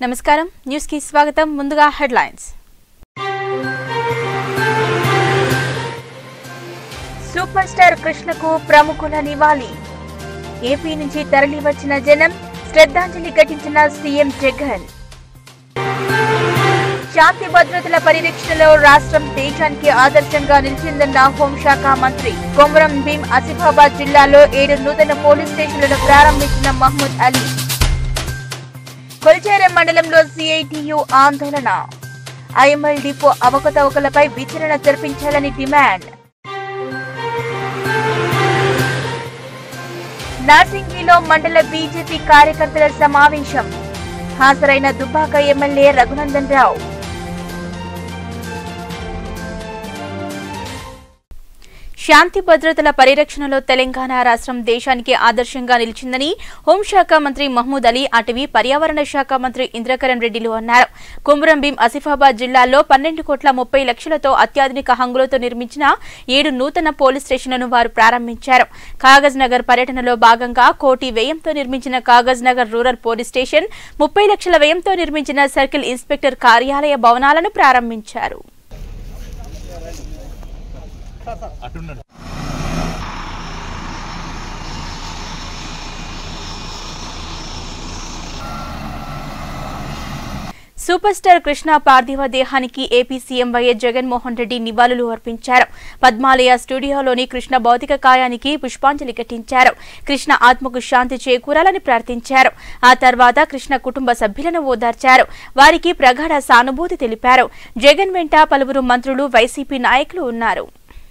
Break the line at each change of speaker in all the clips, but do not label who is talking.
నమస్కారం న్యూస్ కి స్వాగతం ముందుగా హెడ్లైన్స్ సూపర్ స్టార్ కృష్ణకు ప్రముఖుల నివాళి ఏపీ నుంచి తరలి వచ్చిన జనం శ్రద్ధాంజలి ఘటించిన సీఎం జగన్ శాంతి భద్రతల పరిరక్షణలో రాష్ట్రం దేశానికి ఆదర్శంగా నిలిచిందన్న హోంశాఖ మంత్రి కొమరం భీం ఆసిఫాబాద్ జిల్లాలో ఏడు నూతన పోలీస్ స్టేషన్లను ప్రారంభించిన మహ్మూద్ అలీ కొల్చేరం మండలంలో సిఐటియు ఆందోళన ఐఎంఎల్ డిపో అవకతవకలపై విచారణ జరిపించాలని డిమాండ్ నార్సింగిలో మండల బీజేపీ కార్యకర్తల సమావేశం హాజరైన దుబ్బాక ఎమ్మెల్యే రఘునందన్ రావు శాంతి భద్రతల పరిరక్షణలో తెలంగాణ రాష్ట్రం దేశానికి ఆదర్శంగా నిలిచిందని హోంశాఖ మంత్రి మహమూద్ అలీ అటవీ పర్యావరణ శాఖ మంత్రి ఇంద్రకరణ్ రెడ్డిలు అన్నారు కుమ్రం భీం ఆసిఫాబాద్ జిల్లాలో పన్నెండు కోట్ల ముప్పై లక్షలతో అత్యాధునిక హంగులతో నిర్మించిన ఏడు నూతన పోలీస్ స్టేషన్లను వారు ప్రారంభించారు కాగజ్ నగర్ పర్యటనలో భాగంగా కోటి వ్యయంతో నిర్మించిన Kagaz Nagar rural police station ముప్పై లక్షల వ్యయంతో నిర్మించిన సర్కిల్ ఇన్స్పెక్టర్ కార్యాలయ భవనాలను ప్రారంభించారు సూపర్ స్టార్ కృష్ణ పార్థివ దేహానికి AP CM YS Jaganmohan Reddy నివాళులు అర్పించారు పద్మాలయ స్టూడియోలోని కృష్ణ భౌతిక కాయానికి పుష్పాంజలి ఘటించారు కృష్ణ ఆత్మకు శాంతి చేకూరాలని ప్రార్థించారు ఆ తర్వాత కృష్ణ కుటుంబ సభ్యులను ఓదార్చారు వారికి ప్రగాఢ సానుభూతి తెలిపారు జగన్ వెంట పలువురు మంత్రులు వైసీపీ నాయకులు ఉన్నారు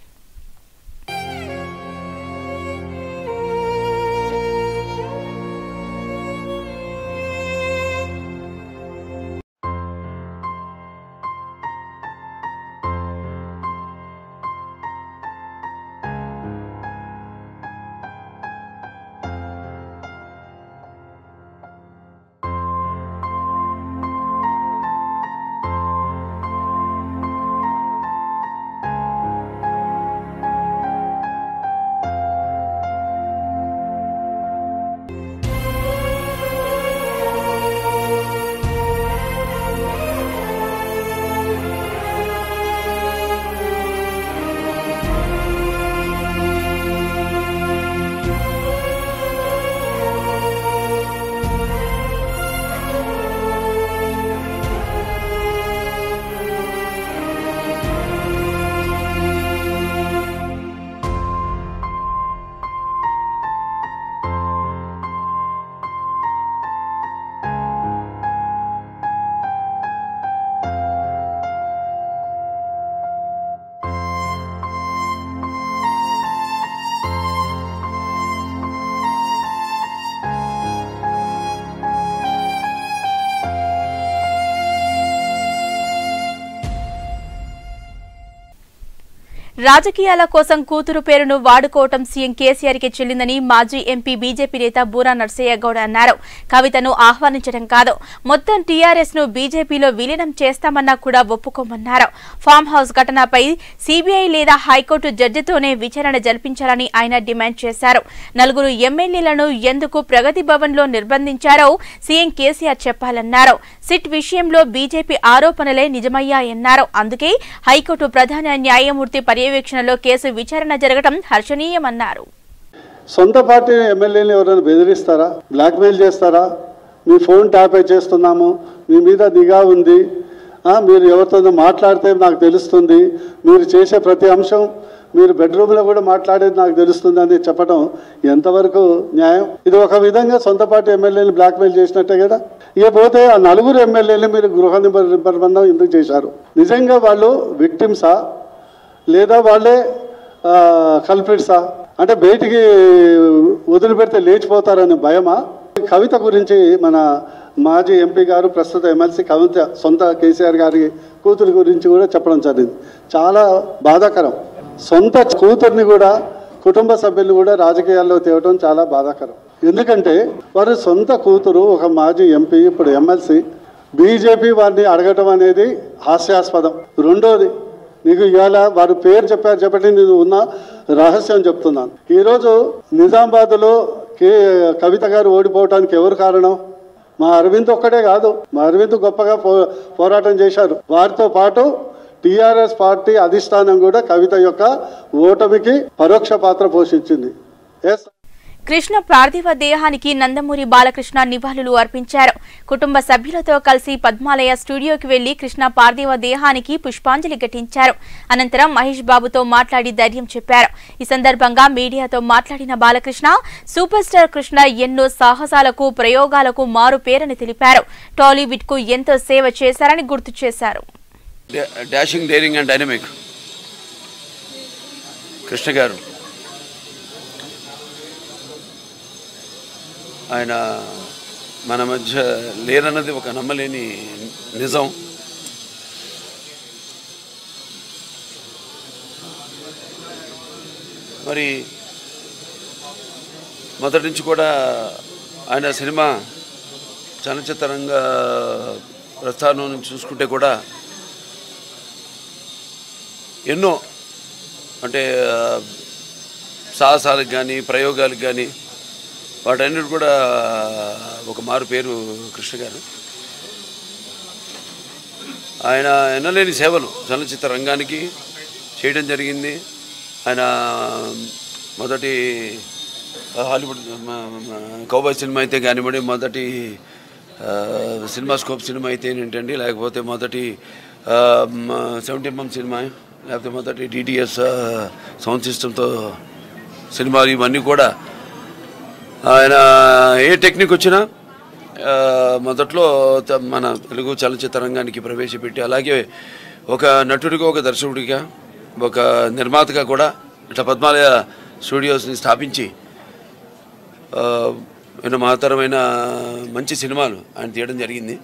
రాజకీయాల కోసం కూతురు పేరును వాడుకోవటం సీఎం కేసీఆర్ కి చెల్లిందని మాజీ ఎంపీ బీజేపీ నేత బూరా నర్సయ్య గౌడ్ అన్నారు కవితను ఆహ్వానించడం కాదు మొత్తం టీఆర్ఎస్ ను బీజేపీలో విలీనం చేస్తామన్నా కూడా ఒప్పుకోమన్నారు ఫామ్ హౌస్ ఘటనపై సీబీఐ లేదా హైకోర్టు జడ్జితోనే విచారణ జరిపించాలని ఆయన డిమాండ్ చేశారు నలుగురు ఎమ్మెల్యేలను ఎందుకు ప్రగతి భవన్ లో నిర్బంధించారో సీఎం కేసీఆర్ చెప్పాలన్నారు సిట్ విషయంలో బీజేపీ ఆరోపణలే నిజమయ్యాయన్నారు అందుకే హైకోర్టు ప్రధాన న్యాయమూర్తి పర్యవేక్షణలో కేసు విచారణ జరగడం హర్షణీయమన్నారు
సొంత పార్టీ ఎమ్మెల్యేలు ఎవరైనా బెదిరిస్తారా బ్లాక్మెయిల్ చేస్తారా మీ ఫోన్ ట్యాప్ చేస్తున్నాము మీ మీద నిఘా ఉంది ఆ, మీరు ఎవరితో మాట్లాడితే నాకు తెలుస్తుంది మీరు చేసే ప్రతి అంశం మీరు బెడ్రూమ్లో కూడా మాట్లాడేది నాకు తెలుస్తుంది అని చెప్పడం ఎంతవరకు న్యాయం ఇది ఒక విధంగా సొంత పార్టీ ఎమ్మెల్యేని బ్లాక్మెయిల్ చేసినట్టే కదా ఇకపోతే ఆ నలుగురు ఎమ్మెల్యేలు మీరు గృహ నిబ- నిర్బంధం ఎందుకు చేశారు నిజంగా వాళ్ళు విక్టిమ్సా లేదా వాళ్ళే కల్పిట్సా అంటే బయటికి వదిలిపెడితే లేచిపోతారనే భయమా కవిత గురించి మన మాజీ ఎంపీ గారు ప్రస్తుత ఎమ్మెల్సీ కవిత సొంత కేసీఆర్ గారి కూతురు గురించి కూడా చెప్పడం జరిగింది చాలా బాధాకరం సొంత కూతుర్ని కూడా కుటుంబ సభ్యులు కూడా రాజకీయాల్లో తేవడం చాలా బాధాకరం ఎందుకంటే వారి సొంత కూతురు ఒక మాజీ ఎంపీ ఇప్పుడు ఎమ్మెల్సీ బీజేపీ వారిని అడగటం అనేది హాస్యాస్పదం రెండోది నీకు ఇవాళ వారు పేరు చెప్పారు చెప్పండి నేను ఉన్న రహస్యం చెప్తున్నాను ఈరోజు నిజామాబాద్లో కే కవిత గారు ఓడిపోవడానికి ఎవరు కారణం మా అరవింద్ ఒక్కడే కాదు మా అరవింద్ గొప్పగా పో పోరాటం చేశారు వారితో పాటు టీఆర్ఎస్ పార్టీ అధిష్టానం కూడా కవిత యొక్క ఓటమికి పరోక్ష పాత్ర పోషించింది ఎస్
కృష్ణ పార్థివ దేహానికి నందమూరి బాలకృష్ణ నివాళులు అర్పించారు కుటుంబ సభ్యులతో కలిసి పద్మాలయ స్టూడియోకి వెళ్లి కృష్ణ పార్థివ దేహానికి పుష్పాంజలి ఘటించారు అనంతరం మహేష్ బాబుతో మాట్లాడి ధైర్యం చెప్పారు ఈ సందర్భంగా మీడియాతో మాట్లాడిన బాలకృష్ణ సూపర్ స్టార్ కృష్ణ ఎన్నో సాహసాలకు ప్రయోగాలకు మారు పేరని తెలిపారు టాలీవుడ్ కు ఎంతో సేవ చేశారని గుర్తు చేశారు
డా- dashing daring and dynamic Krishna గారు ఆయన మన మధ్య లేరన్నది ఒక నమ్మలేని నిజం మరి మొదటి నుంచి కూడా ఆయన సినిమా చలనచిత్ర రంగ ప్రస్థానం నుంచి చూసుకుంటే కూడా ఎన్నో అంటే ఆ, సాహసాలకు కానీ ప్రయోగాలకు కానీ వాటన్నిటి కూడా ఒక మారు పేరు కృష్ణ గారు ఆయన ఎన్నలేని సేవలు చలనచిత్ర రంగానికి చేయడం జరిగింది ఆయన మొదటి హాలీవుడ్ కౌబాయ్ సినిమా అయితే కానివ్వండి మొదటి ఆ, సినిమా స్కోప్ సినిమా అయితే ఏంటండి లేకపోతే మొదటి సెవెంటీ ఎంఎం సినిమా లేకపోతే మొదటి డిటిఎస్ సౌండ్ సిస్టంతో సినిమాలు ఇవన్నీ కూడా ఆయన ఏ టెక్నిక్ వచ్చినా ఆ, మొదట్లో త- మన తెలుగు చలనచిత్ర రంగానికి ప్రవేశపెట్టి అలాగే ఒక నటుడిగా ఒక దర్శకుడిగా ఒక నిర్మాతగా కూడా ఇట్లా పద్మాలయ స్టూడియోస్ని స్థాపించి ఆ, ఎన్నో మహత్తరమైన మంచి సినిమాలు ఆయన తీయడం జరిగింది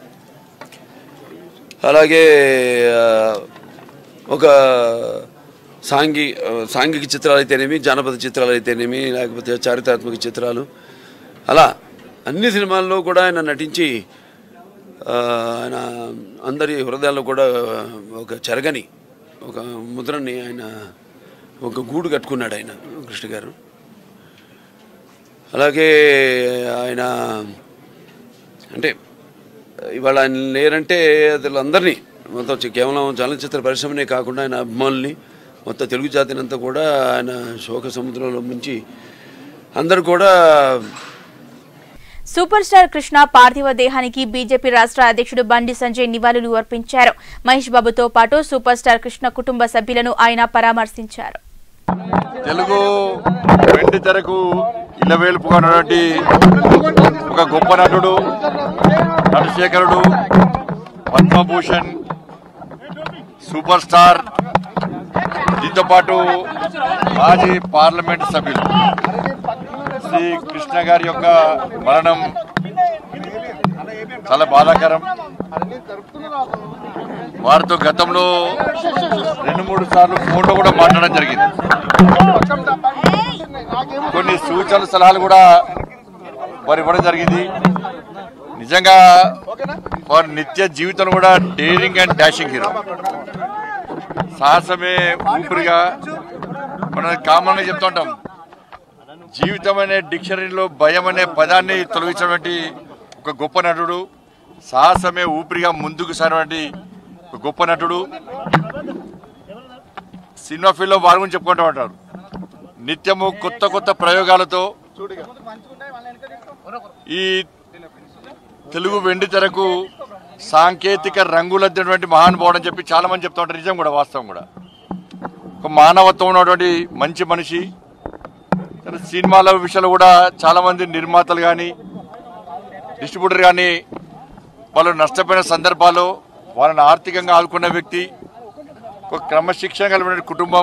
అలాగే ఆ, ఒక సాంఘి సాంఘిక చిత్రాలు అయితేనేమి జానపద చిత్రాలు అయితేనేమి లేకపోతే చారిత్రాత్మక చిత్రాలు అలా అన్ని సినిమాల్లో కూడా ఆయన నటించి ఆ, ఆయన అందరి హృదయాల్లో కూడా ఒక చెరగని ఒక ముద్రని ఆయన ఒక గూడు కట్టుకున్నాడు ఆయన కృష్ణ గారు అలాగే ఆయన అంటే ఇవాళ ఆయన లేరంటే అసలు అందరినీ మొత్తం చి- కేవలం చలనచిత్ర పరిశ్రమనే కాకుండా ఆయన అభిమానుల్ని మొత్తం తెలుగు జాతిని అంతా కూడా ఆయన శోక సముద్రంలో ముంచి అందరూ కూడా
సూపర్ స్టార్ కృష్ణ పార్థివ దేహానికి బీజేపీ రాష్ట్ర అధ్యక్షుడు బండి సంజయ్ నివాళులు అర్పించారు మహేష్ బాబుతో పాటు సూపర్ స్టార్ కృష్ణ కుటుంబ సభ్యులను ఆయన పరామర్శించారు
తెలుగు వెండి తెరకు ఇలవేలుపుగా ఉన్నటువంటి ఒక గొప్ప నటుడు నటశేఖరుడు పద్మభూషణ్ సూపర్ స్టార్ దీంతో పాటు మాజీ పార్లమెంట్ సభ్యులు శ్రీ కృష్ణ గారి యొక్క మరణం చాలా బాధాకరం వారితో గతంలో రెండు మూడు సార్లు ఫోన్లో కూడా మాట్లాడడం జరిగింది కొన్ని సూచనలు సలహాలు కూడా వారు ఇవ్వడం జరిగింది నిజంగా వారి నిత్య జీవితం కూడా డేరింగ్ అండ్ డాషింగ్ హీరో సాహసమే ఊపిరిగా మనం కామన్గా చెప్తూ ఉంటాం జీవితం అనే డిక్షనరీలో భయం అనే పదాన్ని తొలగించినటువంటి ఒక గొప్ప నటుడు సాహసమే ఊపిరిగా ముందుకు సాగినటువంటి ఒక గొప్ప నటుడు సినిమా ఫీల్డ్లో వారి గురించి చెప్పుకుంటూ ఉంటారు నిత్యము కొత్త కొత్త ప్రయోగాలతో ఈ తెలుగు వెండి తెరకు సాంకేతిక రంగులద్దినటువంటి మహానుభావుడు అని చెప్పి చాలా మంది చెప్తా ఉంటారు నిజం కూడా వాస్తవం కూడా ఒక మానవత్వం ఉన్నటువంటి మంచి మనిషి కానీ సినిమాల విషయంలో కూడా చాలా మంది నిర్మాతలు కానీ డిస్ట్రిబ్యూటర్ కానీ వాళ్ళు నష్టపోయిన సందర్భాల్లో వాళ్ళని ఆర్థికంగా ఆదుకున్న వ్యక్తి ఒక క్రమశిక్షణ కలిగిన కుటుంబం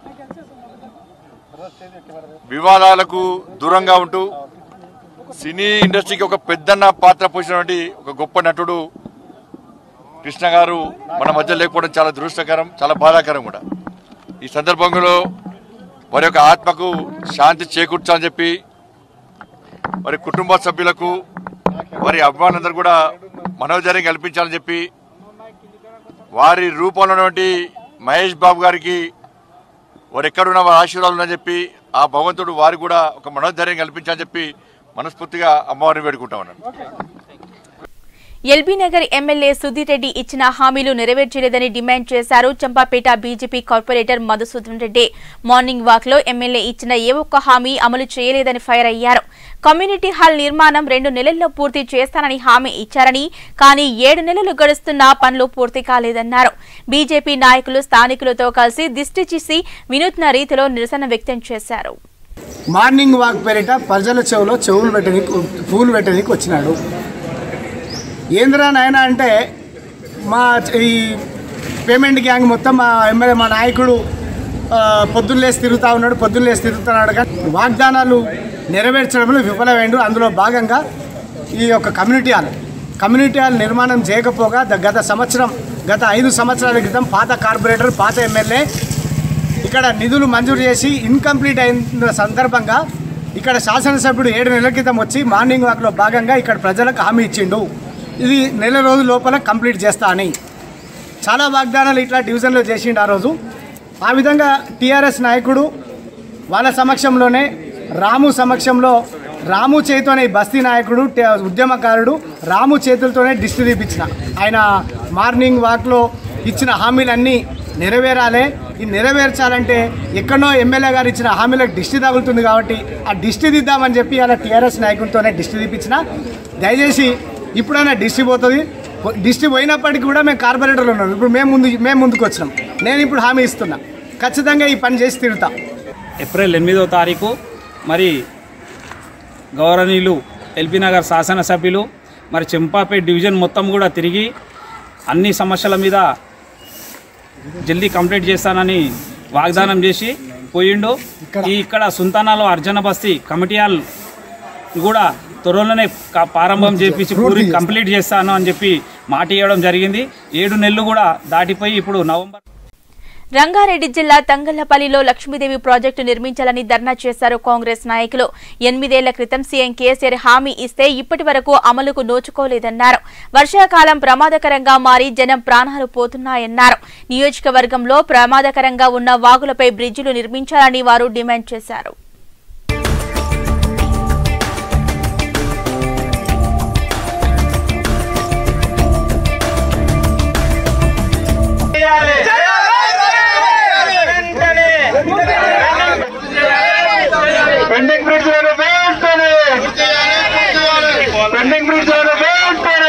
వివాదాలకు దూరంగా ఉంటూ సినీ ఇండస్ట్రీకి ఒక పెద్దన్న పాత్ర పోసినటువంటి ఒక గొప్ప నటుడు కృష్ణ గారు మన మధ్య లేకపోవడం చాలా దురదృష్టకరం చాలా బాధాకరం కూడా ఈ సందర్భంలో వారి యొక్క ఆత్మకు శాంతి చేకూర్చాలని చెప్పి వారి కుటుంబ సభ్యులకు వారి అభిమానులందరూ కూడా మనోధైర్యం కల్పించాలని చెప్పి వారి రూపంలో ఉన్నటువంటి మహేష్ బాబు గారికి వారు ఎక్కడున్న వారి ఆశీర్వాదాలు ఉన్నాయని చెప్పి ఆ భగవంతుడు వారికి కూడా ఒక మనోధైర్యం కల్పించాలని చెప్పి మనస్ఫూర్తిగా అమ్మవారిని వేడుకుంటా ఉన్నాను
ఎల్బీ నగర్ ఎమ్మెల్యే సుధీర్ రెడ్డి ఇచ్చిన హామీలు నెరవేర్చలేదని డిమాండ్ చేశారు Champapet BJP corporator Madhusudan Reddy morning walk లో ఎమ్మెల్యే ఇచ్చిన ఏ ఒక్క హామీ అమలు చేయలేదని ఫైర్ అయ్యారు కమ్యూనిటీ హాల్ నిర్మాణం రెండు నెలల్లో పూర్తి చేస్తానని హామీ ఇచ్చారని కానీ ఏడు నెలలు గడుస్తున్నా పనులు పూర్తి కాలేదన్నారు బీజేపీ నాయకులు స్థానికులతో కలిసి దిష్టి చేసి వినూత్న రీతిలో నిరసన వ్యక్తం చేశారు
మార్నింగ్ వాక్ పేరిట ప్రజల చెవులో చెవులు పెట్టడానికి పూలు పెట్టడానికి వచ్చినాడు ఏంద్రా నాయన అంటే మా ఈ పేమెంట్ గ్యాంగ్ మొత్తం మా ఎమ్మెల్యే మా నాయకుడు ఆ, పొద్దున్న లేసి తిరుగుతూ ఉన్నాడు పొద్దున్న లేసి తిరుగుతున్నాడు కానీ వాగ్దానాలు నెరవేర్చడంలో విఫలమైండు అందులో భాగంగా ఈ యొక్క కమ్యూనిటీ హాల్ కమ్యూనిటీ హాల్ నిర్మాణం చేయకపోగా ద- గత సంవత్సరం గత ఐదు సంవత్సరాల క్రితం పాత కార్పొరేటర్ పాత ఎమ్మెల్యే ఇక్కడ నిధులు మంజూరు చేసి ఇన్కంప్లీట్ అయిన సందర్భంగా ఇక్కడ శాసనసభ్యుడు ఏడు నెలల క్రితం వచ్చి మార్నింగ్ వాక్లో భాగంగా ఇక్కడ ప్రజలకు హామీ ఇచ్చిండు ఇది నెల రోజుల లోపల కంప్లీట్ చేస్తా అని చాలా వాగ్దానాలు ఇట్లా డివిజన్లో చేసిండు ఆ రోజు ఆ విధంగా టీఆర్ఎస్ నాయకుడు వాళ్ళ సమక్షంలోనే రాము సమక్షంలో రాము చేతితోనే ఈ బస్తీ నాయకుడు టే- ఉద్యమకారుడు రాము చేతులతోనే దిష్టి తీపించిన ఆయన మార్నింగ్ వాక్లో ఇచ్చిన హామీలన్నీ నెరవేరాలి ఈ నెరవేర్చాలంటే ఎక్కడో ఎమ్మెల్యే గారు ఇచ్చిన హామీలకు దిష్టి తగులుతుంది కాబట్టి ఆ దిష్టి దిద్దామని చెప్పి అలా టీఆర్ఎస్ నాయకుడితోనే దిష్టి తీపించిన దయచేసి ఇప్పుడైనా దిష్టి పోతుంది దిష్టి పోయినప్పటికీ కూడా మేము కార్పొరేటర్లు ఉన్నాం ఇప్పుడు మేము ముందు మేము ముందుకు వచ్చినాం నేను ఇప్పుడు హామీ ఇస్తున్నా ఖచ్చితంగా ఈ పని చేసి తిరుగుతాం
ఏప్రిల్ ఎనిమిదో తారీఖు మరి గౌరవనీయులు ఎల్బీ నగర్ శాసనసభ్యులు మరి చెంపాపేట్ డివిజన్ మొత్తం కూడా తిరిగి అన్ని సమస్యల మీద జల్దీ కంప్లీట్ చేస్తానని వాగ్దానం చేసి పోయిండు ఈ ఇక్కడ సుల్తానాలో అర్జన బస్తీ కమిటీ హాల్ కూడా త్వరలోనే క- ప్రారంభం చేపించి పూరి కంప్లీట్ చేస్తాను అని చెప్పి మాట ఇవ్వడం జరిగింది ఏడు నెలలు కూడా దాటిపోయి ఇప్పుడు నవంబర్
రంగారెడ్డి జిల్లా తంగళ్లపల్లిలో లక్ష్మీదేవి ప్రాజెక్టు నిర్మించాలని ధర్నా చేశారు కాంగ్రెస్ నాయకులు ఎనిమిదేళ్ల క్రితం సీఎం కేసీఆర్ హామీ ఇస్తే ఇప్పటి వరకు అమలుకు నోచుకోలేదన్నారు వర్షాకాలం ప్రమాదకరంగా మారి జనం ప్రాణాలు పోతున్నాయన్నారు నియోజకవర్గంలో ప్రమాదకరంగా ఉన్న వాగులపై బ్రిడ్జిలు నిర్మించాలని వారు డిమాండ్ చేశారు
పెండింగ్ బ్రిడ్జ్ వెంటనే పెండింగ్ బ్రిడ్జ్ వెంటనే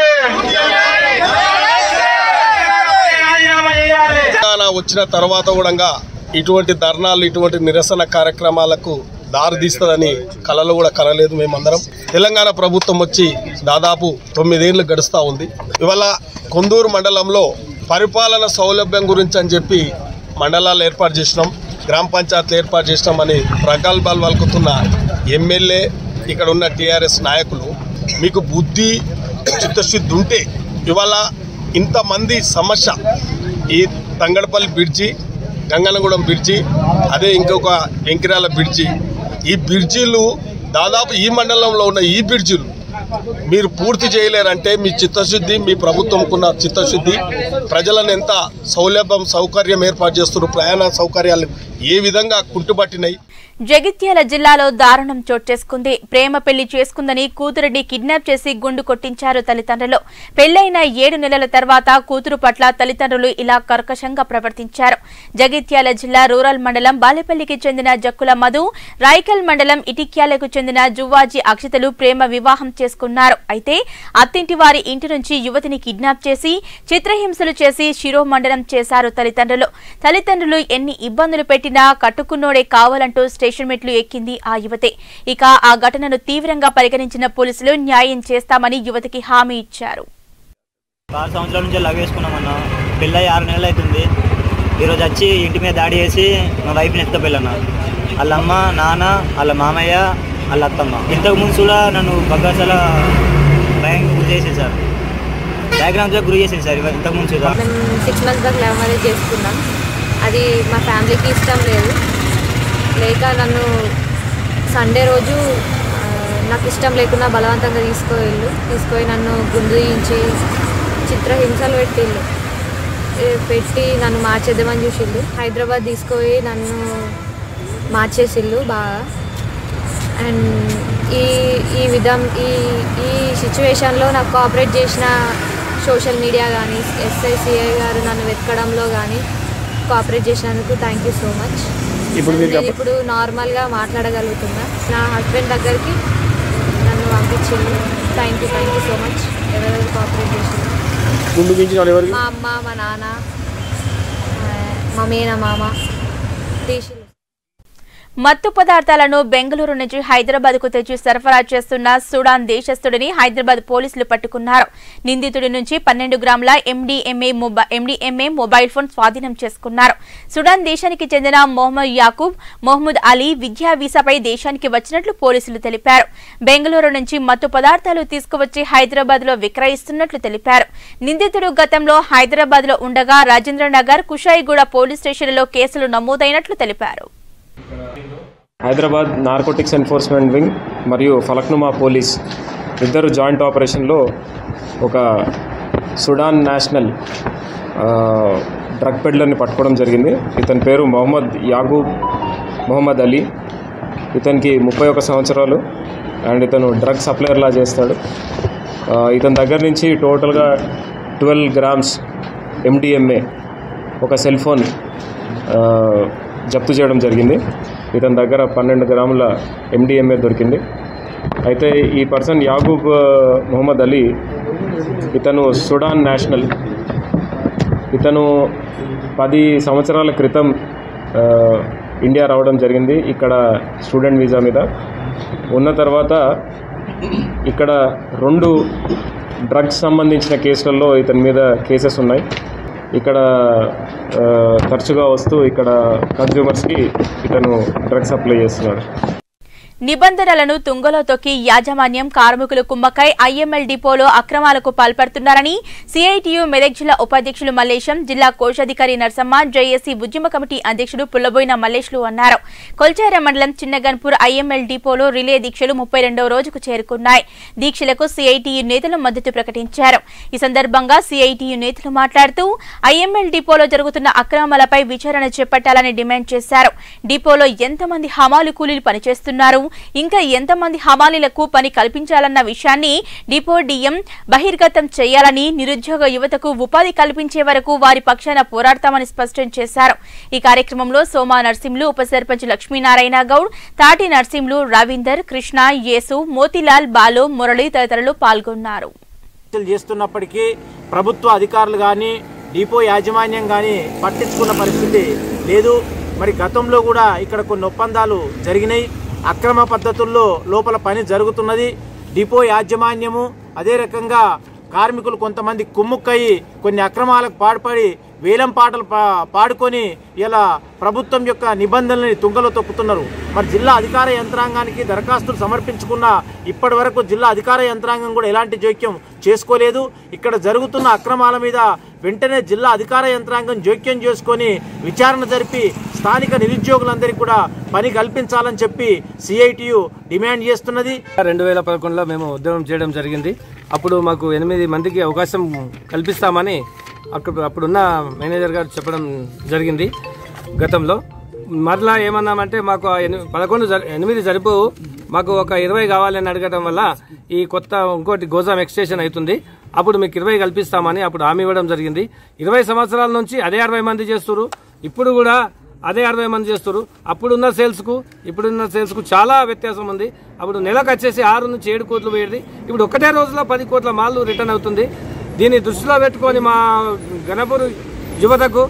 తెలంగాణ వచ్చిన తర్వాత కూడా ఇటువంటి ధర్నాలు ఇటువంటి నిరసన కార్యక్రమాలకు దారి తీస్తుందని కళలు కూడా కనలేదు మేమందరం తెలంగాణ ప్రభుత్వం వచ్చి దాదాపు తొమ్మిదేళ్లు గడుస్తూ ఉంది ఇవాళ కొందూరు మండలంలో పరిపాలన సౌలభ్యం గురించి అని చెప్పి మండలాలు ఏర్పాటు చేసినాం గ్రామ పంచాయతీలు ఏర్పాటు చేసినామని ప్రగల్భాలు వలుకుతున్న ఎమ్మెల్యే ఇక్కడ ఉన్న టీఆర్ఎస్ నాయకులు మీకు బుద్ధి చిత్తశుద్ధి ఉంటే ఇవాళ ఇంతమంది సమస్య ఈ తంగడపల్లి బ్రిడ్జి గంగనగూడెం బ్రిడ్జి అదే ఇంకొక వెంకిరాల బ్రిడ్జి ఈ బ్రిడ్జిలు దాదాపు ఈ మండలంలో ఉన్న ఈ బ్రిడ్జిలు మీరు పూర్తి చేయలేరంటే మీ చిత్తశుద్ధి మీ ప్రభుత్వంకున్న చిత్తశుద్ధి ప్రజలను ఎంత సౌలభ్యం సౌకర్యం ఏర్పాటు చేస్తున్నారు ప్రయాణ సౌకర్యాలు ఏ విధంగా కుంటుపట్టినాయి
జగిత్యాల జిల్లాలో దారుణం చోటు చేసుకుంది ప్రేమ పెళ్లి చేసుకుందని కూతురుని కిడ్నాప్ చేసి గుండు కొట్టించారు తల్లిదండ్రులు పెళ్లైన ఏడు నెలల తర్వాత కూతురు పట్ల తల్లిదండ్రులు ఇలా కర్కశంగా ప్రవర్తించారు జగిత్యాల జిల్లా రూరల్ మండలం బాలేపల్లికి చెందిన జక్కుల మధు రాయికల్ మండలం ఇటిక్యాలకు చెందిన జువ్వాజీ అక్షతలు ప్రేమ వివాహం చేసుకున్నారు అయితే అత్తింటి వారి ఇంటి నుంచి యువతిని కిడ్నాప్ చేసి చిత్రహింసలు చేసి శిరోమండనం చేశారు తల్లిదండ్రులు తల్లిదండ్రులు ఎన్ని ఇబ్బందులు పెట్టినా కట్టుకున్నోడే కావాలంటూ స్టేషన్ మెట్లు ఎక్కింది ఆ యువతే ఇక ఆ ఘటనను తీవ్రంగా పరిగణించిన పోలీసులు న్యాయం చేస్తామని యువతికి హామీ ఇచ్చారు
ఆరు సంవత్సరాల నుంచి లవ్ వేసుకున్నామన్న పెళ్ళి ఆరు నెలలు అవుతుంది ఈరోజు వచ్చి ఇంటి మీద దాడి చేసి మా వైఫ్ని ఎత్తపెళ్ళన్న వాళ్ళ అమ్మ నాన్న వాళ్ళ మామయ్య వాళ్ళ అత్తమ్మ ఇంతకు ముందు కూడా నన్ను బగ్గాసల భయంగా గురి చేసేది సార్ డయాగ్రామ్స్లో గురి చేసింది సార్ ఇవ- ఇంతకు ముందు కూడా
మేము సిక్స్ మంత్స్ దాకా లవ్ మ్యారేజ్ చేసుకున్నాం అది మా ఫ్యామిలీకి ఇష్టం లేదు లేక నన్ను సండే రోజు ఆ, నాకు ఇష్టం లేకుండా బలవంతంగా తీసుకువెళ్ళు తీసుకొని నన్ను గుండు తీయించి చిత్రహింసలు పెట్టిళ్ళు ఏ, పెట్టి నన్ను మార్చేద్దామని చూసిళ్ళు హైదరాబాద్ తీసుకుపోయి నన్ను మార్చేసిళ్ళు బాగా అండ్ ఈ ఈ విధం ఈ ఈ సిచ్యువేషన్లో నాకు కోఆపరేట్ చేసిన సోషల్ మీడియా కానీ ఎస్ఐసిఐ గారు నన్ను వెతకడంలో కానీ కోఆపరేట్ చేసినందుకు థ్యాంక్ యూ సో మచ్
ఇప్పుడు మీరు
నేను ఇప్పుడు నార్మల్గా మాట్లాడగలుగుతున్నా నా హస్బెండ్ దగ్గరికి నన్ను పంపించింది thank you thank you so much ఎవరెవరు కోఆపరేట్ చేసింది
ముందు మించిన వాళ్ళు ఎవరు
మా అమ్మ మా నాన్న ఆ, మా మేనమామ టీసీలు
మత్తు పదార్థాలను బెంగళూరు నుంచి హైదరాబాద్ కు తెచ్చి సరఫరా చేస్తున్న సుడాన్ దేశస్థుడిని హైదరాబాద్ పోలీసులు పట్టుకున్నారు నిందితుడి నుంచి పన్నెండు గ్రాముల ఎండీఎంఏ ఎండీఎంఏ మొబైల్ ఫోన్ స్వాధీనం చేసుకున్నారు సుడాన్ దేశానికి చెందిన మొహమ్మద్ యాకూబ్ మొహమ్మద్ అలీ విద్యా వీసాపై దేశానికి వచ్చినట్లు పోలీసులు తెలిపారు బెంగళూరు నుంచి మత్తు పదార్థాలు తీసుకువచ్చి హైదరాబాద్ లో విక్రయిస్తున్నట్లు తెలిపారు నిందితుడు గతంలో హైదరాబాద్ లో ఉండగా రాజేంద్రనగర్ కుషాయిగూడ పోలీస్ స్టేషన్లో కేసులు నమోదైనట్లు తెలిపారు
హైదరాబాద్ నార్కోటిక్స్ ఎన్ఫోర్స్మెంట్ వింగ్ మరియు ఫలక్నుమా పోలీస్ ఇద్దరు జాయింట్ ఆపరేషన్లో ఒక సుడాన్ నేషనల్ ఆ, డ్రగ్ పెడ్లర్ని పట్టుకోవడం జరిగింది ఇతని పేరు మొహమ్మద్ యాగూబ్ మొహమ్మద్ అలీ ఇతనికి ముప్పై ఒక సంవత్సరాలు అండ్ ఇతను డ్రగ్ సప్లయర్లా చేస్తాడు ఆ, ఇతని దగ్గర నుంచి టోటల్గా ట్వెల్వ్ గ్రామ్స్ ఎండిఎంఏ ఒక సెల్ ఫోన్ ఆ, జప్తు చేయడం జరిగింది ఇతని దగ్గర పన్నెండు గ్రాముల ఎండిఎంఏ దొరికింది అయితే ఈ పర్సన్ యాగూబ్ ఆ, మొహమ్మద్ అలీ ఇతను సుడాన్ నేషనల్ ఇతను పది సంవత్సరాల క్రితం ఆ, ఇండియా రావడం జరిగింది ఇక్కడ స్టూడెంట్ వీసా మీద ఉన్న తర్వాత ఇక్కడ రెండు డ్రగ్స్ సంబంధించిన కేసులలో ఇతని మీద కేసెస్ ఉన్నాయి ఇక్కడ ఆ, తరచుగా వస్తూ ఇక్కడ కన్జ్యూమర్స్కి ఇతను డ్రగ్స్ సప్లై చేస్తున్నాడు
నిబంధనలను తుంగలో తొక్కి యాజమాన్యం కార్మికులు కుమ్మకై ఐఎంఎల్ డిపోలో అక్రమాలకు పాల్పడుతున్నారని సిఐటియు మెదక్ జిల్లా ఉపాధ్యక్షులు మల్లేశం జిల్లా కోశాధికారి నరసమ్మ జేఏసీ ఉద్యమ కమిటీ అధ్యక్షుడు పుల్లబోయిన మల్లేష్లు అన్నారు కొల్చార మండలం చిన్నగన్పూర్ ఐఎంఎల్ డిపోలో రిలే దీక్షలు ముప్పై రెండవ రోజుకు చేరుకున్నాయి దీక్షలకు సిఐటియు నేతలు మద్దతు ప్రకటించారు ఈ సందర్భంగా సిఐటియు నేతలు మాట్లాడుతూ ఐఎంఎల్ డిపోలో జరుగుతున్న అక్రమాలపై విచారణ చేపట్టాలని డిమాండ్ చేశారు డిపోలో ఎంతమంది హమాలు కూలీలు పనిచేస్తున్నారు ఇంకా ఎంతమంది హమాలీలకు పని కల్పించాలన్న విషయాన్ని డిపో డిఎం బహిర్గతం చేయాలని నిరుద్యోగ యువతకు ఉపాధి కల్పించే వరకు వారి పక్షాన పోరాడతామని స్పష్టం చేశారు ఈ కార్యక్రమంలో సోమా నర్సింలు ఉప సర్పంచ్ లక్ష్మీనారాయణ గౌడ్ తాటి నర్సింలు రవీందర్ కృష్ణ యేసు మోతిలాల్ బాలు మురళి తదితరులు పాల్గొన్నారు
చర్చలు చేస్తున్నప్పటికీ ప్రభుత్వ అధికారులు కానీ డిపో యాజమాన్యం కానీ పట్టించుకున్న పరిస్థితి లేదు మరి గతంలో కూడా ఇక్కడ కొన్ని ఒప్పందాలు జరిగినాయి అక్రమ పద్ధతుల్లో లోపల పని జరుగుతున్నది డిపో యాజమాన్యము అదే రకంగా కార్మికులు కొంతమంది కుమ్ముక్కయి కొన్ని అక్రమాలకు పాడుపడి వేలం పాటలు పా- పాడుకొని ఇలా ప్రభుత్వం యొక్క నిబంధనల్ని తుంగలో తొక్కుతున్నారు మరి జిల్లా అధికార యంత్రాంగానికి దరఖాస్తులు సమర్పించుకున్న ఇప్పటి వరకు జిల్లా అధికార యంత్రాంగం కూడా ఎలాంటి జోక్యం చేసుకోలేదు ఇక్కడ జరుగుతున్న అక్రమాల మీద వెంటనే జిల్లా అధికార యంత్రాంగం జోక్యం చేసుకొని విచారణ జరిపి స్థానిక నిరుద్యోగులందరికీ కూడా పని కల్పించాలని చెప్పి సిఐటియు డిమాండ్ చేస్తున్నది
రెండు వేల పదకొండులో మేము ఉద్యోగం చేయడం జరిగింది అప్పుడు మాకు ఎనిమిది మందికి అవకాశం కల్పిస్తామని అక్కడ అప్పుడున్న మేనేజర్ గారు చెప్పడం జరిగింది గతంలో మరలా ఏమన్నామంటే మాకు ఆ ఎని- పదకొండు జరి- ఎనిమిది జరిపు మాకు ఒక ఇరవై కావాలని అడగడం వల్ల ఈ కొత్త ఇంకోటి గోజాం ఎక్స్టేషన్ అవుతుంది అప్పుడు మీకు ఇరవై కల్పిస్తామని అప్పుడు హామీ ఇవ్వడం జరిగింది ఇరవై సంవత్సరాల నుంచి అదే అరవై మంది చేస్తున్నారు ఇప్పుడు కూడా అదే అరవై మంది చేస్తారు అప్పుడున్న సేల్స్కు ఇప్పుడున్న సేల్స్కు చాలా వ్యత్యాసం ఉంది అప్పుడు నెలకు వచ్చేసి ఆరు నుంచి ఏడు కోట్లు పోయేది ఇప్పుడు ఒకటే రోజులో పది కోట్ల మాల్ రిటర్న్ అవుతుంది దీన్ని దృష్టిలో పెట్టుకొని మా గణపూర్ యువతకు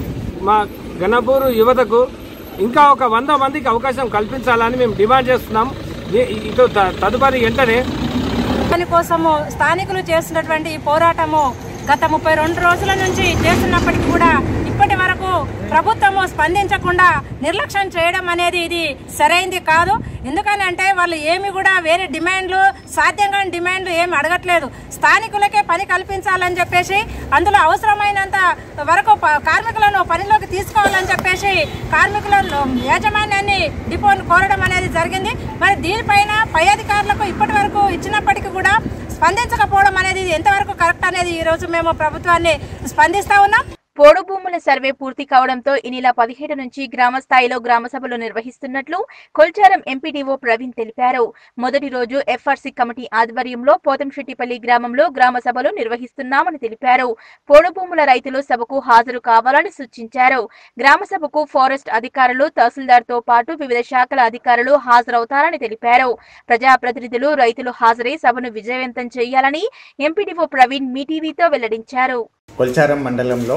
మా గణపూర్ యువతకు ఇంకా ఒక వంద మందికి అవకాశం కల్పించాలని మేము డిమాండ్ చేస్తున్నాం ఈ- ఇటు త- తదుపరి వెంటనే
దాని కోసము స్థానికులు చేస్తున్నటువంటి ఈ పోరాటము గత ముప్పై రెండు రోజుల నుంచి చేస్తున్నప్పటికీ కూడా ఇప్పటి వరకు ప్రభుత్వము స్పందించకుండా నిర్లక్ష్యం చేయడం అనేది ఇది సరైంది కాదు ఎందుకని అంటే వాళ్ళు ఏమి కూడా వేరే డిమాండ్లు సాధ్యం కాని డిమాండ్లు ఏమి అడగట్లేదు స్థానికులకే పని కల్పించాలని చెప్పేసి అందులో అవసరమైనంత వరకు ప- కార్మికులను పనిలోకి తీసుకోవాలని చెప్పేసి కార్మికుల యాజమాన్యాన్ని డిపోను కోరడం అనేది జరిగింది మరి దీనిపైన పై అధికారులకు ఇప్పటి వరకు ఇచ్చినప్పటికీ కూడా స్పందించకపోవడం అనేది ఎంతవరకు కరెక్ట్ అనేది ఈ రోజు మేము ప్రభుత్వాన్ని స్పందిస్తా ఉన్నాం
పోడు భూముల సర్వే పూర్తి కావడంతో ఈ నెల పదిహేడు నుంచి గ్రామ స్థాయిలో గ్రామ సభలు నిర్వహిస్తున్నట్లు కొల్చారం ఎంపీడీఓ ప్రవీణ్ తెలిపారు మొదటి రోజు ఎఫ్ఆర్సీ కమిటీ ఆధ్వర్యంలో పోతంశెట్టిపల్లి గ్రామంలో గ్రామ సభలు నిర్వహిస్తున్నామని తెలిపారు పోడు భూముల రైతులు సభకు హాజరు కావాలని సూచించారు గ్రామ సభకు ఫారెస్ట్ అధికారులు తహసీల్దార్ తో పాటు వివిధ శాఖల అధికారులు హాజరవుతారని తెలిపారు ప్రజాప్రతినిధులు రైతులు హాజరై సభను విజయవంతం చేయాలని ఎంపీడీఓ ప్రవీణ్ మీ టీవీతో వెల్లడించారు
కొల్చారం మండలంలో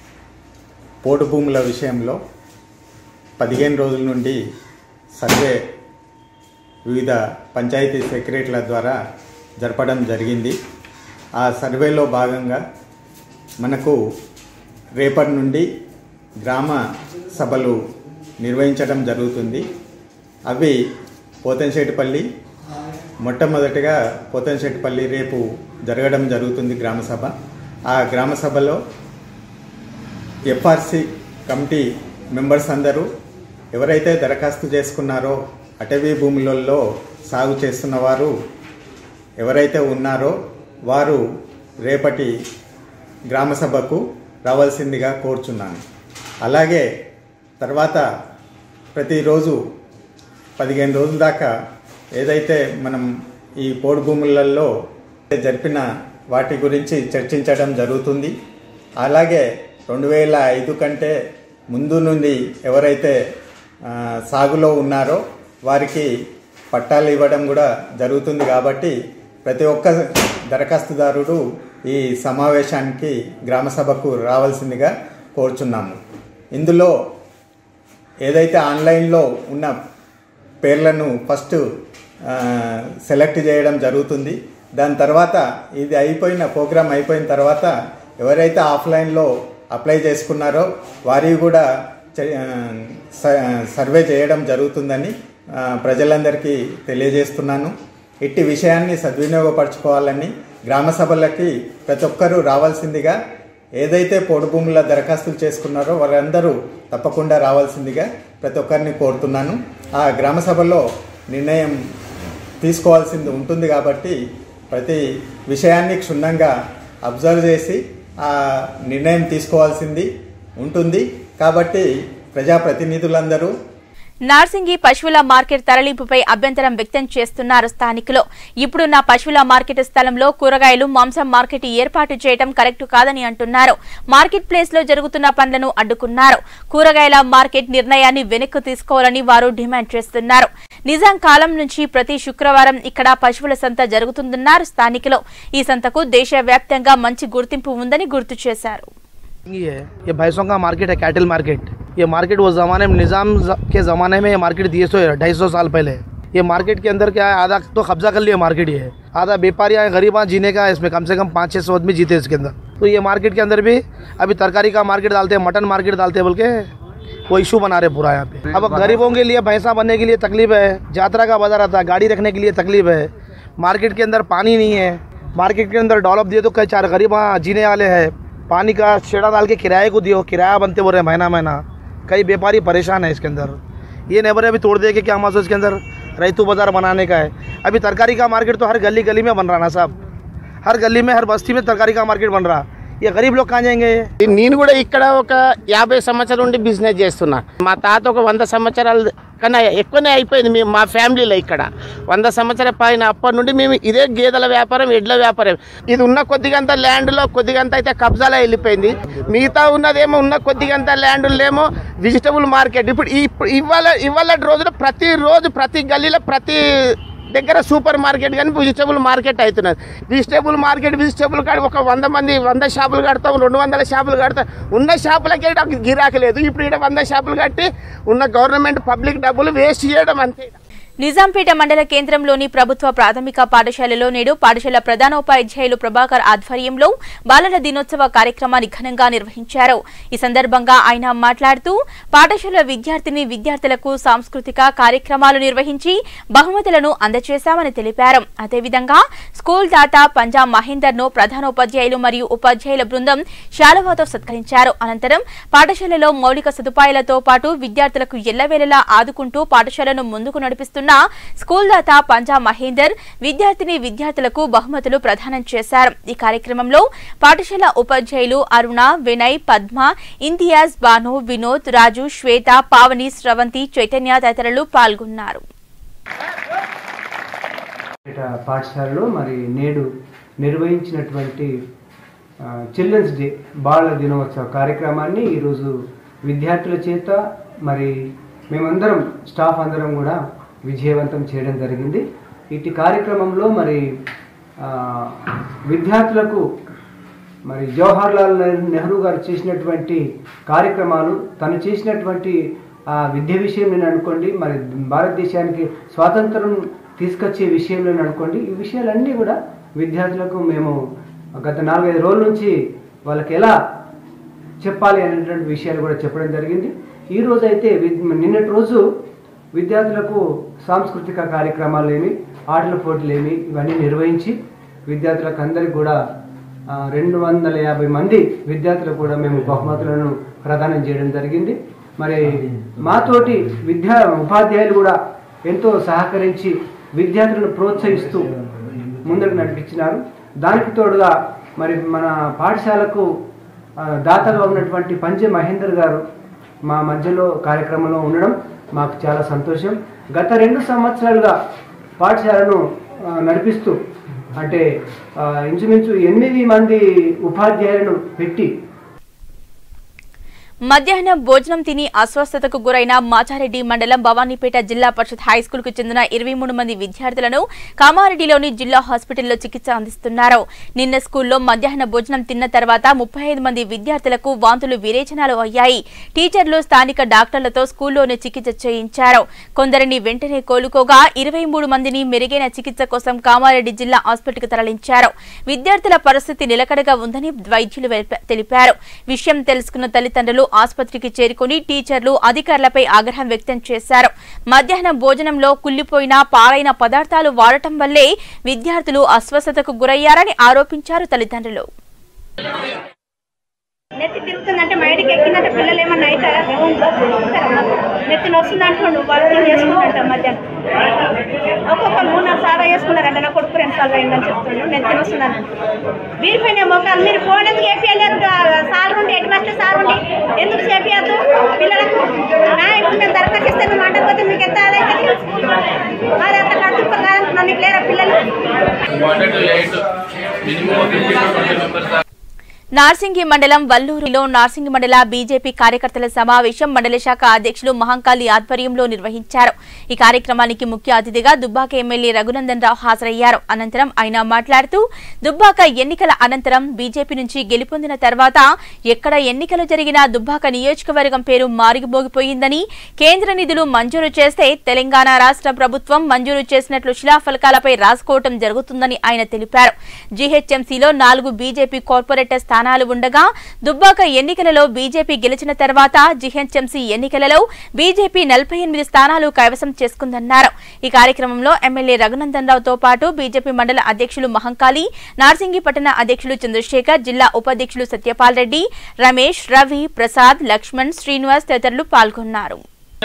పోడు భూముల విషయంలో పదిహేను రోజుల నుండి సర్వే వివిధ పంచాయతీ సెక్రటరీల ద్వారా జరపడం జరిగింది ఆ సర్వేలో భాగంగా మనకు రేపటి నుండి గ్రామ సభలు నిర్వహించడం జరుగుతుంది అవి పోతంశెట్టిపల్లి మొట్టమొదటిగా పోతంశెట్టిపల్లి రేపు జరగడం జరుగుతుంది గ్రామ సభ ఆ గ్రామ సభలో ఎఫ్ఆర్సి కమిటీ మెంబర్స్ అందరూ ఎవరైతే దరఖాస్తు చేసుకున్నారో అటవీ భూములలో సాగు చేస్తున్న వారు ఎవరైతే ఉన్నారో వారు రేపటి గ్రామ సభకు రావాల్సిందిగా కోరుచున్నాను అలాగే తర్వాత ప్రతిరోజు పదిహేను రోజుల దాకా ఏదైతే మనం ఈ పోడు భూములలో జరిపిన వాటి గురించి చర్చించడం జరుగుతుంది అలాగే రెండు వేల ఐదు కంటే ముందు నుండి ఎవరైతే ఆ, సాగులో ఉన్నారో వారికి పట్టాలు ఇవ్వడం కూడా జరుగుతుంది కాబట్టి ప్రతి ఒక్క దరఖాస్తుదారుడు ఈ సమావేశానికి గ్రామ సభకు రావాల్సిందిగా కోరుచున్నాము ఇందులో ఏదైతే ఆన్లైన్లో ఉన్న పేర్లను ఫస్ట్ ఆ, సెలెక్ట్ చేయడం జరుగుతుంది దాని తర్వాత ఇది అయిపోయిన ప్రోగ్రామ్ అయిపోయిన తర్వాత ఎవరైతే ఆఫ్లైన్లో అప్లై చేసుకున్నారో వారికి కూడా చే- ఆ, స- సర్వే చేయడం జరుగుతుందని ఆ, ప్రజలందరికీ తెలియజేస్తున్నాను ఇట్టి విషయాన్ని సద్వినియోగపరచుకోవాలని గ్రామ సభలకి ప్రతి ఒక్కరూ రావాల్సిందిగా ఏదైతే పొడు భూముల దరఖాస్తులు చేసుకున్నారో వారందరూ తప్పకుండా రావాల్సిందిగా ప్రతి ఒక్కరిని కోరుతున్నాను ఆ గ్రామ సభలో నిర్ణయం తీసుకోవాల్సింది ఉంటుంది కాబట్టి ప్రతి విషయాన్ని క్షుణ్ణంగా అబ్జర్వ్ చేసి ఆ నిర్ణయం తీసుకోవాల్సింది ఉంటుంది కాబట్టి ప్రజాప్రతినిధులందరూ
నార్సింగి పశువుల మార్కెట్ తరలింపుపై అభ్యంతరం వ్యక్తం చేస్తున్నారు స్థానికులు ఇప్పుడున్న పశువుల మార్కెట్ స్థలంలో కూరగాయలు మాంసం మార్కెట్ ఏర్పాటు చేయడం కరెక్ట్ కాదని అంటున్నారు మార్కెట్ ప్లేస్ లో జరుగుతున్న పనులను అడ్డుకున్నారు కూరగాయల మార్కెట్ నిర్ణయాన్ని వెనక్కు తీసుకోవాలని వారు డిమాండ్ చేస్తున్నారు నిజాం కాలం నుంచి ప్రతి శుక్రవారం ఇక్కడ పశువుల సంత జరుగుతుందన్నారు స్థానికులు ఈ సంతకు దేశవ్యాప్తంగా మంచి గుర్తింపు ఉందని గుర్తు చేశారు
ये है ये भैंसों का मार्केट है कैटल मार्केट ये मार्केट वो ज़माने में निज़ाम ज- के ज़माने में ये मार्केट दिए सौ ढाई सौ साल पहले ये मार्केट के अंदर क्या है आधा तो कब्जा कर लिया मार्केट ये आधा व्यापारी आए गरीब आए जीने का है इसमें कम से कम पाँच छः सौ आदमी जीते इसके अंदर तो ये मार्केट के अंदर भी अभी तरकारी का मार्केट डालते हैं मटन मार्केट डालते हैं बोल के वो इशू बना रहे पूरा यहाँ पे अब गरीबों के लिए भैंसा बनने के लिए तकलीफ है यात्रा का बाजार आता है गाड़ी रखने के लिए तकलीफ है मार्केट के अंदर पानी नहीं है मार्केट के अंदर डेवलप दिए तो कई चार गरीब वहाँ जीने वाले हैं पानी का छेड़ा डाल के किराए को दियो किराया बनते बोल रहे हैं महीना महीना कई व्यापारी परेशान है इसके अंदर ये नेबर अभी तोड़ दे के क्या मासो इसके अंदर रैतू बाजार बनाने का है अभी तरकारी का मार्केट तो हर गली गली में बन रहा ना साहब हर गली में हर बस्ती में तरकारी का मार्केट बन रहा ये गरीब लोग कहाँ जाएंगे
నేను కూడా ఇక్కడ ఒక యాభై సంవత్సరాల నుండి బిజినెస్ చేస్తున్నా మా తాత ఒక వంద సంవత్సరాల కన్నా ఎక్కువనే అయిపోయింది మేము మా ఫ్యామిలీలో ఇక్కడ వంద సంవత్సరాల పైన అప్పటి నుండి మేము ఇదే గేదెల వ్యాపారం ఎడ్ల వ్యాపారం ఇది ఉన్న కొద్దిగంత ల్యాండ్లో కొద్దిగంత అయితే కబ్జాలో వెళ్ళిపోయింది మిగతా ఉన్నదేమో ఉన్న కొద్దిగంత ల్యాండ్లేమో వెజిటబుల్ మార్కెట్ ఇప్పుడు ఈ- ఇప్పుడు ఇవాళ ఇవాళ రోజున ప్రతి రోజు ప్రతి గల్లీలో ప్రతి దగ్గర సూపర్ మార్కెట్ కానీ వెజిటబుల్ మార్కెట్ అవుతున్నది వెజిటబుల్ మార్కెట్ వెజిటబుల్ కాడ ఒక వంద మంది వంద షాపులు కడతాం రెండు వందల షాపులు కడతాం ఉన్న షాపులకే నాకు గిరాకీ లేదు ఇప్పుడు ఇక్కడ వంద షాపులు కట్టి ఉన్న గవర్నమెంట్ పబ్లిక్ డబ్బులు వేస్ట్ చేయడం అంతే
నిజాంపేట మండల కేంద్రంలోని ప్రభుత్వ ప్రాథమిక పాఠశాలలో నేడు పాఠశాల ప్రధానోపాధ్యాయులు ప్రభాకర్ ఆధ్వర్యంలో బాలల దినోత్సవ కార్యక్రమాన్ని ఘనంగా నిర్వహించారు ఈ సందర్భంగా ఆయన మాట్లాడుతూ పాఠశాల విద్యార్థిని విద్యార్థులకు సాంస్కృతిక కార్యక్రమాలు నిర్వహించి బహుమతులను అందజేశామని తెలిపారు అదేవిధంగా స్కూల్ దాత పంజాబ్ మహేందర్ ను ప్రధానోపాధ్యాయులు మరియు ఉపాధ్యాయుల బృందం శాలువాతో సత్కరించారు అనంతరం పాఠశాలలో మౌలిక సదుపాయాలతో పాటు విద్యార్థులకు ఎల్లవేళలా ఆదుకుంటూ పాఠశాలను ముందుకు నడిపిస్తున్నారు నిర్వహిస్తున్న స్కూల్ దాత పంజా మహేందర్ విద్యార్థిని విద్యార్థులకు బహుమతులు ప్రదానం చేశారు ఈ కార్యక్రమంలో పాఠశాల ఉపాధ్యాయులు అరుణ వినయ్ పద్మ ఇంతియాజ్ బాను వినోద్ రాజు శ్వేత పావని స్రవంతి చైతన్య తదితరులు పాల్గొన్నారు
పేట పాఠశాలలో మరి నేడు నిర్వహించినటువంటి ఆ, చిల్డ్రన్స్ డే బాల దినోత్సవ కార్యక్రమాన్ని ఈరోజు విద్యార్థుల చేత మరి మేమందరం స్టాఫ్ అందరం కూడా విజయవంతం చేయడం జరిగింది ఇటు కార్యక్రమంలో మరి ఆ, విద్యార్థులకు మరి జవహర్లాల్ నెహ్- నెహ్రూ గారు చేసినటువంటి కార్యక్రమాలు తను చేసినటువంటి ఆ విద్య విషయం నేను అనుకోండి మరి భారతదేశానికి స్వాతంత్రం తీసుకొచ్చే విషయంలో అనుకోండి ఈ విషయాలన్నీ కూడా విద్యార్థులకు మేము గత నాలుగైదు రోజుల నుంచి వాళ్ళకి ఎలా చెప్పాలి అనేటువంటి విషయాలు కూడా చెప్పడం జరిగింది ఈ రోజు అయితే విద్- నిన్నటి రోజు విద్యార్థులకు సాంస్కృతిక కార్యక్రమాలు ఏమి ఆటల పోటీలు ఏమి ఇవన్నీ నిర్వహించి విద్యార్థులకు అందరికి కూడా ఆ, రెండు వందల యాభై మంది విద్యార్థులకు కూడా మేము బహుమతులను ప్రదానం చేయడం జరిగింది మరి మాతోటి విద్యా ఉపాధ్యాయులు కూడా ఎంతో సహకరించి విద్యార్థులను ప్రోత్సహిస్తూ ముందుకు నడిపించినారు దానికి తోడుగా మరి మన పాఠశాలకు ఆ, దాతగా ఉన్నటువంటి పంచే మహేందర్ గారు మా మధ్యలో కార్యక్రమంలో ఉండడం మాకు చాలా సంతోషం గత రెండు సంవత్సరాలుగా పాఠశాలను ఆ, నడిపిస్తూ అంటే ఆ, ఇంచుమించు ఎనిమిది మంది ఉపాధ్యాయులను పెట్టి
మధ్యాహ్నం భోజనం తిని అస్వస్థతకు గురైన మాచారెడ్డి మండలం భవానీపేట జిల్లా పరిషత్ హైస్కూల్ కు చెందిన ఇరవై మూడు మంది విద్యార్థులను కామారెడ్డిలోని జిల్లా హాస్పిటల్లో చికిత్స అందిస్తున్నారు నిన్న స్కూల్లో మధ్యాహ్న భోజనం తిన్న తర్వాత ముప్పై ఐదు మంది విద్యార్థులకు వాంతులు విరేచనాలు అయ్యాయి టీచర్లు స్థానిక డాక్టర్లతో స్కూల్లోనే చికిత్స చేయించారు కొందరిని వెంటనే కోలుకోగా ఇరవై మూడు మందిని మెరుగైన చికిత్స కోసం కామారెడ్డి జిల్లా హాస్పిటల్కు తరలించారు విద్యార్థుల పరిస్థితి నిలకడగా ఉందని వైద్యులు వెల్ప- తెలిపారు విషయం తెలుసుకున్న తల్లిదండ్రులు ఆసుపత్రికి చేరుకుని టీచర్లు అధికారులపై ఆగ్రహం వ్యక్తం చేశారు మధ్యాహ్నం భోజనంలో కుళ్లిపోయిన పాలైన పదార్థాలు వాడటం వల్లే విద్యార్థులు అస్వస్థతకు గురయ్యారని ఆరోపించారు తల్లిదండ్రులు
నెత్తి తిరుగుతుందంటే మైడికి ఎక్కిందంటే పిల్లలు ఏమన్నా అవుతారా నెత్తి నొస్తుంది అంటుండు వాళ్ళు చేసుకుంటాంట మధ్యాహ్నం ఒక్కొక్కరు మూడు నాలుగు సార్లు వేసుకున్నారంట నా కొడుకు రెండు సార్లు అయిందని చెప్తుండ్రు నెత్తి నొస్తుందని వీరిపోయినాయి మొక్కలు మీరు ఫోన్ ఎందుకు వేపియలేరు సార్ ఉండి ఎటు వస్తే సార్ ఉండి ఎందుకు చేపియద్దు పిల్లలకు నా ఇప్పుడు నేను దరఖాస్తు ఇస్తే నువ్వు మాట్లాడిపోతే మీకు ఎంత ఆదాయం అది అంత కడుపు కాదంటున్నాను నీకు లేరా పిల్లలు
నార్సింగి మండలం వల్లూరులో నార్సింగి మండల బీజేపీ కార్యకర్తల సమావేశం మండల శాఖ అధ్యక్షులు మహంకాళి ఆధ్వర్యంలో నిర్వహించారు ఈ కార్యక్రమానికి ముఖ్య అతిథిగా దుబ్బాక ఎమ్మెల్యే రఘునందన్ రావు హాజరయ్యారు అనంతరం ఆయన మాట్లాడుతూ దుబ్బాక ఎన్నికల అనంతరం బీజేపీ నుంచి గెలుపొందిన తర్వాత ఎక్కడ ఎన్నికలు జరిగినా దుబ్బాక నియోజకవర్గం పేరు మారిగిపోగిపోయిందని కేంద్ర నిధులు మంజూరు చేస్తే తెలంగాణ రాష్ట్ర ప్రభుత్వం మంజూరు చేసినట్లు శిలాఫలకాలపై రాసుకోవటం జరుగుతుందని ఆయన తెలిపారు జీహెచ్ఎంసీలో నాలుగు బీజేపీ కార్పొరేటర్ స్థానాలు ఉండగా దుబ్బాక ఎన్నికలలో బీజేపీ గెలిచిన తర్వాత జీహెచ్ఎంసీ ఎన్నికలలో బీజేపీ నలభై ఎనిమిది స్థానాలు కైవసం చేసుకుందన్నారు ఈ కార్యక్రమంలో ఎమ్మెల్యే రఘునందన్ రావుతో పాటు బీజేపీ మండల అధ్యక్షులు మహంకాళి నార్సింగి పట్టణ అధ్యక్షులు చంద్రశేఖర్ జిల్లా ఉపాధ్యక్షులు సత్యపాల్ రెడ్డి రమేష్ రవి ప్రసాద్ లక్ష్మణ్ శ్రీనివాస్ తదితరులు పాల్గొన్నారు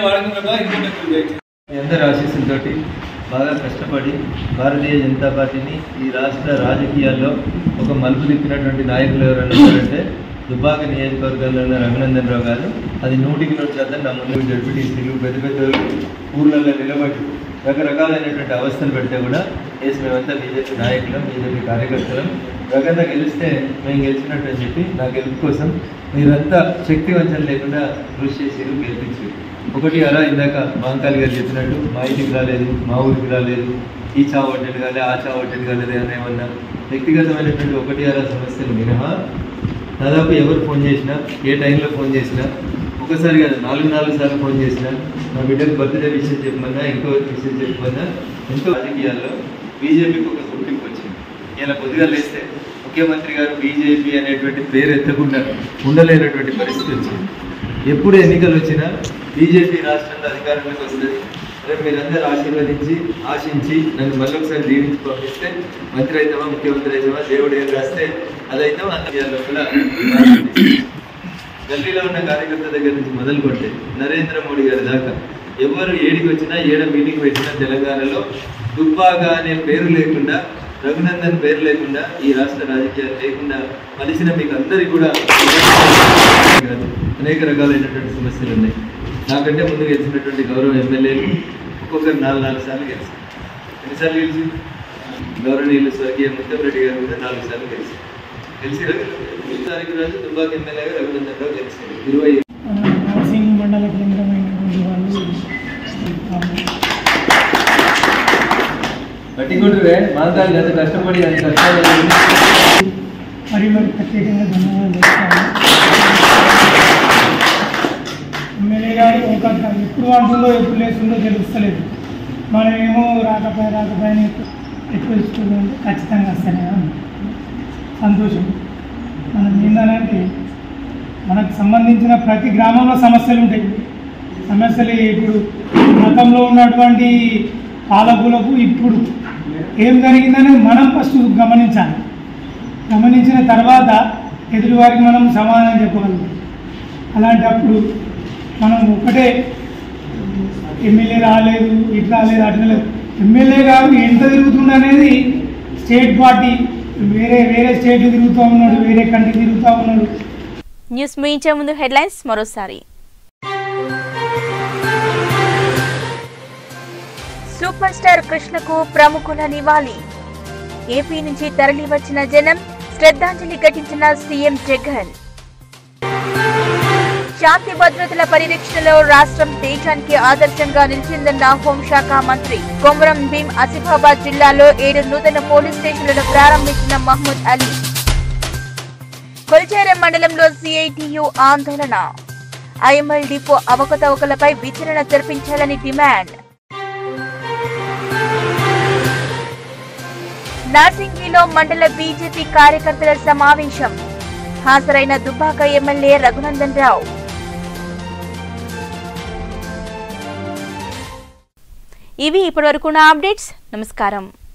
మీ అందరి ఆశీస్సులతోటి బాగా కష్టపడి భారతీయ జనతా పార్టీని ఈ రాష్ట్ర రాజకీయాల్లో ఒక మలుపు తిప్పినటువంటి నాయకులు ఎవరైనా ఉన్నారంటే దుబ్బాక నియోజకవర్గంలో ఉన్న రఘునందన్ రావు గారు అది నూటికి నూరు శాతం నా ముందు జడ్పీటీసీలు పెద్ద పెద్ద ఊర్లలో నిలబడి రకరకాలైనటువంటి అవస్థలు పెడితే కూడా వేసి మేమంతా బీజేపీ నాయకులం బీజేపీ కార్యకర్తలం రకంగా గెలిస్తే మేము గెలిచినట్టు అని చెప్పి నా గెలుపు కోసం మీరంతా శక్తి వంచన లేకుండా కృషి చేసి గెలిపించారు ఒకటి అలా ఇందాక మహంకాళి గారు చెప్పినట్టు మా ఇంటికి రాలేదు మా ఊరికి రాలేదు ఈ చా హోటల్ కాలే ఆ చా హోటల్ కాలేదు అని ఏమన్నా వ్యక్తిగతమైనటువంటి ఒకటి అలా సమస్యలు మినహా దాదాపు ఎవరు ఫోన్ చేసినా ఏ టైంలో ఫోన్ చేసినా ఒకసారి కాదు నాలుగు నాలుగు సార్లు ఫోన్ చేసినా మా బిడ్డకు బర్త్డే విషయం చెప్పమన్నా ఇంకో విషయం చెప్పమన్నా ఎంతో రాజకీయాల్లో బీజేపీకి ఒక గుర్తింపు వచ్చింది ఇలా పొద్దుగా లేస్తే ముఖ్యమంత్రి గారు బీజేపీ అనేటువంటి పేరు ఎత్తకుండా ఉండలేనటువంటి పరిస్థితి వచ్చింది ఎప్పుడు ఎన్నికలు వచ్చినా బీజేపీ రాష్ట్రంలో అధికారంలోకి వస్తుంది రేపు మీరందరూ ఆశీర్వదించి ఆశించి నన్ను మళ్ళీ ఒకసారి దీవించి పంపిస్తే మంత్రి అయితామా ముఖ్యమంత్రి అయితామా దేవుడు ఏం రాస్తే అదైతాం అంత లోపల గల్లీలో ఉన్న కార్యకర్త దగ్గర నుంచి మొదలు కొట్టే నరేంద్ర మోడీ గారి దాకా ఎవరు ఏడికి వచ్చినా ఏడ మీటింగ్ పెట్టినా తెలంగాణలో దుబ్బాక అనే పేరు లేకుండా రఘునందన్ పేరు లేకుండా ఈ రాష్ట్ర రాజకీయాలు లేకుండా కలిసిన మీకు అందరికీ కూడా కాదు, అనేక రకాలైనటువంటి సమస్యలు ఉన్నాయి నాకంటే ముందు గెలిచినటువంటి గౌరవ ఎమ్మెల్యేలు ఒక్కొక్కరు నాలుగు నాలుగు సార్లు గెలిచారు ఎన్నిసార్లు గెలిచి గౌరవనీయులు స్వర్గీయ ముత్తంరెడ్డి గారు కూడా నాలుగు సార్లు గెలిచారు గెలిచిరా ఈ తారీఖు రోజు దుబ్బాక ఎమ్మెల్యేగా రఘునందన్ రావు గెలిచారు ఇరవై
నర్సింగ్ మండల కేంద్రమైనటువంటి వాళ్ళు
పట్టికొట్టువే మాంతాలు ఎంత కష్టపడి అంత కష్టాలు
మరి మరి ప్రత్యేకంగా ధన్యవాదాలు చెప్తాను ఎమ్మెల్యే గారు ఒక ఎప్పుడు అంటుందో ఎప్పుడు లేస్తుందో తెలుస్తలేదు మనమేమో రాకపోయి రాకపోయి ఎక్కువ ఇష్టం ఖచ్చితంగా వస్తేనే సంతోషం మనం ఏంటంటే మనకు సంబంధించిన ప్రతి గ్రామంలో సమస్యలు ఉంటాయి సమస్యలు ఇప్పుడు గతంలో ఉన్నటువంటి పాలకులకు ఇప్పుడు ఏం జరిగిందని మనం ఫస్ట్ గమనించాలి గమనించిన తర్వాత ఎదుటివారికి మనం సమాధానం చెప్పగలుగుతాం అలాంటప్పుడు మనం ఒకటే ఎమ్మెల్యే రాలేదు ఇట్లా రాలేదు అట్లా లేదు ఎమ్మెల్యే గారు ఎంత తిరుగుతుంది అనేది స్టేట్ పార్టీ వేరే వేరే స్టేట్ తిరుగుతూ ఉన్నాడు వేరే కంట్రీ తిరుగుతూ ఉన్నాడు
న్యూస్ ముగించే ముందు హెడ్లైన్స్ మరోసారి సూపర్ స్టార్ కృష్ణకు ప్రముఖుల నివాళి ఏపీ నుంచి తరలి వచ్చిన జనం శ్రద్ధాంజలి ఘటించిన సీఎం జగన్ శాంతి భద్రతల పరిరక్షణలో రాష్ట్రం దేశానికి ఆదర్శంగా నిలిచిందన్న హోంశాఖ మంత్రి కొమరం భీం ఆసిఫాబాద్ జిల్లాలో ఏడు నూతన పోలీస్ స్టేషన్లను ప్రారంభించిన మహ్మూద్ అలీ కొల్చేరం మండలంలో సిఐటియు ఆందోళన ఐఎంఎల్ డిపో అవకతవకలపై విచారణ జరిపించాలని డిమాండ్ నార్సింగిలో మండల బీజేపీ కార్యకర్తల సమావేశం హాజరైన దుబ్బాక ఎమ్మెల్యే రఘునందన్ రావు ఇవి ఇప్పటివరకున్న అప్డేట్స్ నమస్కారం